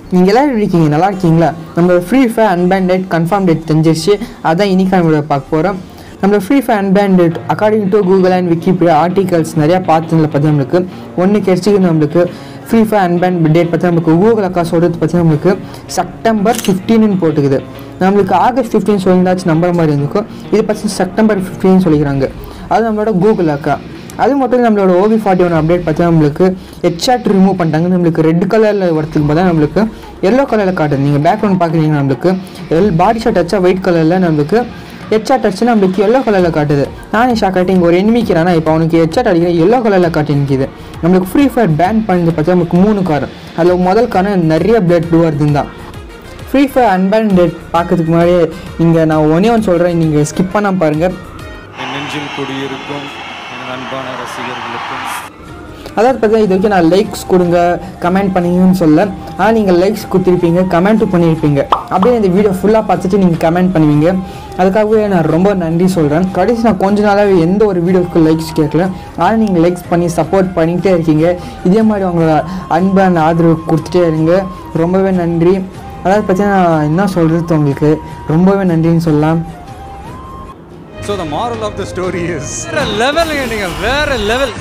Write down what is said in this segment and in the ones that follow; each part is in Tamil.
நீங்கள் எல்லோரும் இருக்கீங்க நல்லா இருக்கீங்களா நம்ம Free Fire unbanned date confirm date தெரிஞ்சிருச்சு அதான் இன்னைக்கு நம்ம பார்க்க போகிறோம் நம்ம Free Fire unbanned date according to Google and Wikipedia articles நிறையா பார்த்ததுல பற்றி நம்மளுக்கு ஒன்று கிடைச்சிக்கு நம்மளுக்கு ஃப்ரீ ஃபயர் அன்பேண்ட் டேட் பற்றி நம்மளுக்கு கூகுள் அக்கா சொல்கிறது பற்றி நம்மளுக்கு செப்டம்பர் ஃபிஃப்டீன்னு போட்டுக்குது நம்மளுக்கு ஆகஸ்ட் ஃபிஃப்டீன் சொல்லியிருந்தாச்சு நம்புற மாதிரி இருந்துக்கும் இது பற்றி செப்டம்பர் ஃபிஃப்டீன் சொல்லிக்கிறாங்க அது நம்மளோட கூகுள் அக்கா அது மட்டும் இல்லை நம்மளோட ஓவி ஃபார்ட்டி ஒன் அப்டேட் பார்த்தா நம்மளுக்கு ஹெட்ஷாட் ரிமூவ் பண்ணிட்டாங்க நம்மளுக்கு ரெட் கலரில் வரத்துக்கு பார்த்தா நம்மளுக்கு எல்லோ கலரில் காட்டுது நீங்கள் பேக்ரவுண்ட் பார்க்குறீங்க நம்மளுக்கு எல் பாடி ஷாட் வச்சா ஒயிட் கலரில் நம்மளுக்கு ஹெட்ஷாட் அடிச்சு நம்மளுக்கு எல்லோ கலரில் காட்டுது நானே ஷாக் ஆகிட்டு இங்கே ஒரு எனிமிக்கிறானா இப்போ அவனுக்கு ஹெட்ஷாட் அடிக்கிற எல்லோ கலரில் காட்டி நிற்கிது நம்மளுக்கு ஃப்ரீ ஃபயர் பேன் பண்ணது பார்த்தா நமக்கு மூணு காரம் அதில் முதல் காரணம் நிறைய பிளட் வருதுன்னு தான் ஃப்ரீ ஃபயர் அன்பேண்ட் டேட் பார்க்கறதுக்கு முன்னாடியே இங்கே நான் ஒன்றே ஒன்று சொல்கிறேன் நீங்கள் ஸ்கிப் பண்ணாமல் பாருங்கள் என் நெஞ்சில் குடியிருக்கும் என் அன்பான ரசிகர்களுக்கும் அதாவது பார்த்தீங்கன்னா இது வரைக்கும் நான் லைக்ஸ் கொடுங்க கமெண்ட் பண்ணீங்கன்னு சொல்ல ஆனால் நீங்கள் லைக்ஸ் கொடுத்துருப்பீங்க கமெண்ட்டும் பண்ணியிருப்பீங்க அப்படியே இந்த வீடியோ ஃபுல்லாக பார்த்துட்டு நீங்கள் கமெண்ட் பண்ணுவீங்க அதுக்காகவே நான் ரொம்ப நன்றி சொல்கிறேன் கடைசி நான் கொஞ்ச நாளாகவே எந்த ஒரு வீடியோவுக்கு லைக்ஸ் கேட்கல ஆனால் நீங்கள் லைக்ஸ் பண்ணி சப்போர்ட் பண்ணிக்கிட்டே இருக்கீங்க இதே மாதிரி உங்களோட அன்பான ஆதரவு கொடுத்துட்டே இருங்க ரொம்பவே நன்றி அதாவது பார்த்தீங்கன்னா நான் என்ன சொல்கிறது உங்களுக்கு ரொம்பவே நன்றின்னு சொல்லலாம் so the moral of the story is வேற லெவலுங்க நீங்க வேற லெவல்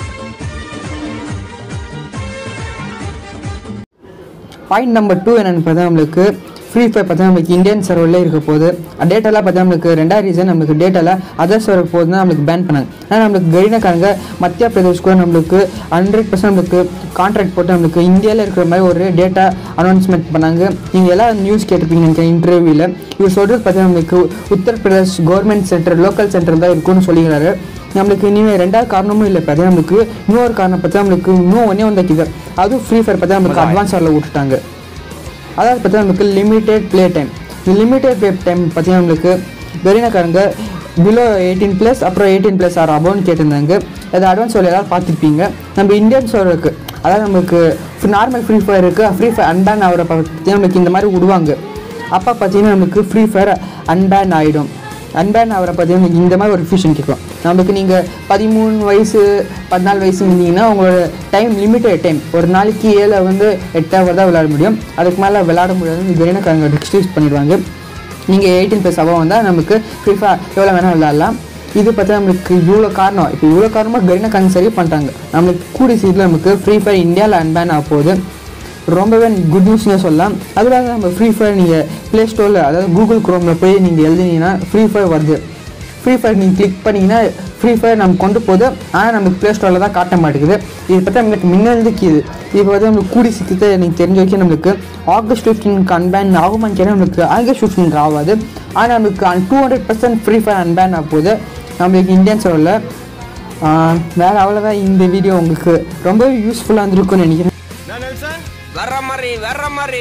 பாயிண்ட் நம்பர் டூ என்னென்னு பார்த்தா நம்மளுக்கு ஃப்ரீ ஃபயர் பார்த்தா நம்மளுக்கு இந்தியன் சர்வரில் இருக்க போகுது டேட்டாலாம் பார்த்தா நம்மளுக்கு ரெண்டாவது ரீசன் நம்மளுக்கு டேட்டாவில் அதர் சர்வர் போகுது தான் நம்மளுக்கு பேன் பண்ணாங்க ஆனால் நம்மளுக்கு கரீனக்காரங்க மத்திய பிரதேஷ் கூட நம்மளுக்கு ஹண்ட்ரட் பர்சன்ட் நம்மளுக்கு கான்ட்ராக்ட் போட்டு நம்மளுக்கு இந்தியாவில் இருக்கிற மாதிரி ஒரு டேட்டா அனௌன்ஸ்மெண்ட் பண்ணாங்க நீங்கள் எல்லாம் நியூஸ் கேட்டிருப்பீங்க நினைக்கிறேன் இன்டர்வியூவில் இவர் சொல்கிறது பார்த்தீங்கன்னா நம்மளுக்கு Uttar Pradesh government centre local centre தான் இருக்கும்னு சொல்லிக்கிறாரு நம்மளுக்கு இனிமேல் ரெண்டாவது காரணமும் இல்லை பார்த்தா நம்மளுக்கு இன்னொரு காரணம் பார்த்தா நம்மளுக்கு இன்னும் ஒன்றே வந்தாக்கிது அதுவும் ஃப்ரீ ஃபயர் பார்த்தா நம்மளுக்கு அட்வான்ஸ் ஆரில் விட்டுட்டாங்க அதாவது பார்த்தா நம்மளுக்கு லிமிட்டெட் ப்ளே டைம் இந்த லிமிட்டெட் ப்ளே டைம் பார்த்தீங்கன்னா நம்மளுக்கு கரீனாக்காரங்க பிலோ எயிட்டீன் ப்ளஸ் அப்புறம் எயிட்டீன் ப்ளஸ் ஆர் அபவுன்னு கேட்டிருந்தாங்க அது அட்வான்ஸ் ஒரு எல்லாரும் பார்த்துருப்பீங்க நம்ம இந்தியன் சர்வருக்கு அதாவது நம்மளுக்கு நார்மல் ஃப்ரீ ஃபயர் இருக்குது ஃப்ரீ ஃபயர் அன்பேன் ஆகிற பற்றி நம்மளுக்கு இந்த மாதிரி விடுவாங்க அப்போ பார்த்தீங்கன்னா நமக்கு ஃப்ரீ ஃபயர் அன்பேன் ஆகிடும் அன்பேன் அவரை பார்த்தீங்கன்னா இந்த மாதிரி ஒரு ஃபியூஷன் கேட்கலாம் நமக்கு நீங்கள் பதிமூணு வயசு பதினாலு வயசு இருந்தீங்கன்னா உங்களோட டைம் லிமிட்டட் டைம் ஒரு நாளைக்கு ஏழை வந்து எட்டு ஹவர் தான் விளையாட முடியும் அதுக்கு மேலே விளையாட முடியாது கரீனாக்காரங்க ரெஸ்ட்ரிக்ட் பண்ணிடுவாங்க நீங்கள் எயிட்டீன் ப்ளஸ் அபவ் வந்தால் நமக்கு ஃப்ரீ ஃபயர் எவ்வளோ வேணால் விளையாடலாம் இது பார்த்தா நம்மளுக்கு இவ்வளோ காரணம் இப்போ இவ்வளோ காரணமாக கரீனாக்காரங்க சரி பண்ணிட்டாங்க நம்மளுக்கு கூடிய சீட்டில் நமக்கு ஃப்ரீ ஃபயர் இந்தியாவில் அன்பேன் ஆக போகுது ரொம்பவே குட் நியூஸ்னே சொல்லலாம் அதுக்காக நம்ம ஃப்ரீ ஃபயர் நீங்கள் ப்ளே ஸ்டோரில் அதாவது கூகுள் குரோமில் போய் நீங்கள் எழுதினீங்கன்னா ஃப்ரீ ஃபயர் வருது ஃப்ரீ ஃபயர் நீங்கள் கிளிக் பண்ணிங்கன்னா ஃப்ரீ ஃபயர் நம்ம கொண்டு போகுது ஆனால் நமக்கு ப்ளே ஸ்டோரில் தான் காட்ட மாட்டேங்குது இது பார்த்தா நம்மளுக்கு முன்னெழுந்துக்குது இப்போ வந்து நம்மளுக்கு கூடி சீக்கிரத்தை எனக்கு தெரிஞ்ச வரைக்கும் நம்மளுக்கு ஆகஸ்ட் ஃபிஃப்டீனுக்கு அன்பேன் ஆகுமான்னு கேட்டால் நம்மளுக்கு ஆகஸ்ட் ஃபிஃப்டீனுக்கு ஆகாது ஆனால் நம்மளுக்கு two hundred percent Free Fire unban ஆக போகுது நம்மளுக்கு இந்தியன் சர்வரில் வேறு அவ்வளோதான் இந்த வீடியோ உங்களுக்கு ரொம்பவே யூஸ்ஃபுல்லாக இருந்திருக்கும்னு நினைக்கிறேன் வர்ற மாதிரி வர்ற மாதிரி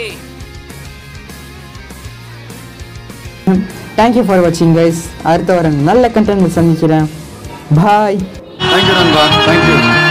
தேங்க்யூ ஃபார் வாட்சிங் கைஸ் அடுத்த வர நல்ல கண்டென்ட் சந்திக்கிறேன் பாய் தேங்க்யூ நண்பா தேங்க்யூ